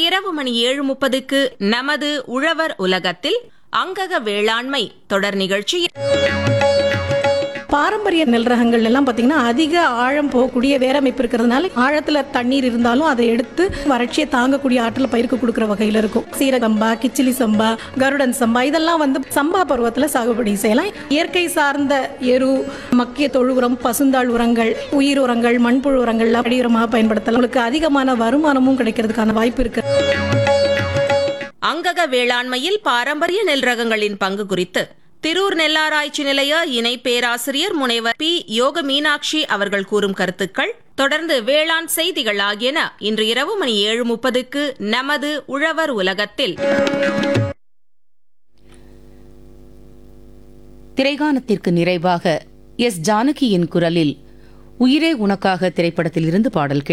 இரவு மணி ஏழு முப்பதுக்கு நமது உழவர் உலகத்தில் அங்கக வேளாண்மை தொடர் நிகழ்ச்சி பாரம்பரிய நெல் ரகங்கள் எல்லாம் பார்த்தீங்கன்னா அதிக ஆழம் போகக்கூடிய வேரமைப்பு இருக்கிறதுனால ஆழத்துல தண்ணீர் இருந்தாலும் அதை எடுத்து வறட்சியை தாங்கக்கூடிய ஆற்றல் பயிருக்கு கொடுக்குற வகையில் இருக்கும் சீரக சம்பா கிச்சிலி சம்பா கருடன் சம்பா இதெல்லாம் வந்து சம்பா பருவத்தில் சாகுபடி செய்யலாம் இயற்கை சார்ந்த எரு மக்கிய தொழு உரம் பசுந்தாள் உரங்கள் உயிர் உரங்கள் மண்புழு உரங்கள்லாம் அடி உரமாக பயன்படுத்தலாம் உங்களுக்கு அதிகமான வருமானமும் கிடைக்கிறதுக்கான வாய்ப்பு இருக்கு அங்கக வேளாண்மையில் பாரம்பரிய நெல் ரகங்களின் பங்கு குறித்து திரூர் நெல்லாராய்ச்சி நிலைய இணை பேராசிரியர் முனைவர் பி யோக மீனாட்சி அவர்கள் கூறும் கருத்துக்கள் தொடர்ந்து வேளாண் செய்திகள் ஆகியன இன்று இரவு மணி ஏழு முப்பதுக்கு நமது உழவர் உலகத்தில் திரைகானத்திற்கு நிறைவாக எஸ் ஜானகியின் குரலில் உயிரே உனக்காக திரைப்படத்தில் இருந்து பாடல்